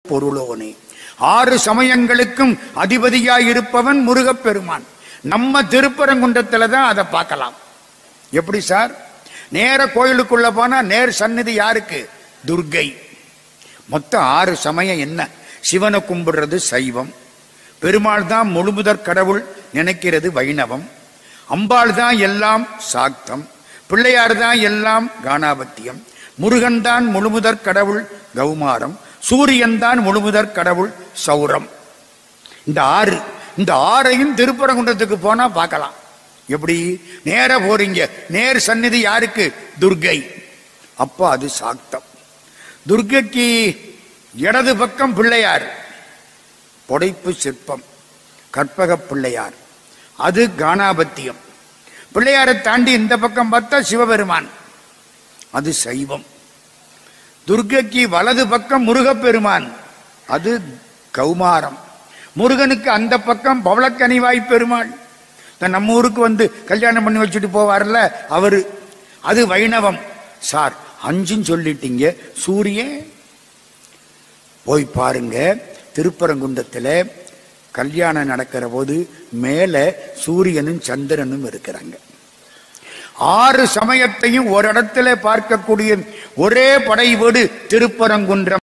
பொருளோனே ஆறு சமயங்களுக்கும் அதிபதியாய் இருப்பவன் முருகப்பெருமான் நம்ம திருப்பரங்குன்றத்துல தான் அதை பார்க்கலாம் எப்படி சார் நேர கோயிலுக்குள்ள போனா நேர் சந்நிதி யாருக்கு துர்கை மொத்தம் ஆறு சமயம் என்ன சிவனை கும்பிடுறது சைவம் பெருமாள் தான் முழுமுதற் கடவுள் நினைக்கிறது வைணவம் அம்பாள் தான் எல்லாம் சாக்தம் பிள்ளையார் தான் எல்லாம் கானாபத்தியம் முருகன் தான் முழுமுதற் கடவுள் கௌமாரம் சூரியன் தான் முழுமுதற் கடவுள் சௌரம் இந்த ஆறு இந்த ஆறையும் திருப்பரங்குன்றத்துக்கு போனா பார்க்கலாம் எப்படி நேர போறீங்க நேர் சந்நிதி யாருக்கு துர்கை அப்ப அது சாக்தம் துர்கைக்கு இடது பக்கம் பிள்ளையார் புடைப்பு சிற்பம் கற்பக பிள்ளையார் அது கானாபத்தியம் பிள்ளையாரை தாண்டி இந்த பக்கம் பார்த்தா சிவபெருமான் அது சைவம் துர்கைக்கு வலது பக்கம் முருகப்பெருமான் அது கௌமாரம் முருகனுக்கு அந்த பக்கம் பவளக்கனிவாய் பெருமாள் இந்த நம்ம ஊருக்கு வந்து கல்யாணம் பண்ணி வச்சுட்டு போவார்ல அவரு அது வைணவம் சார் அஞ்சுன்னு சொல்லிட்டீங்க சூரியன் போய் பாருங்க திருப்பரங்குன்றத்துல கல்யாணம் நடக்கிற போது மேல சூரியனும் சந்திரனும் இருக்கிறாங்க ஆறு சமயத்தையும் ஒரு இடத்துல பார்க்கக்கூடிய ஒரே படை வீடு திருப்பரங்குன்றம்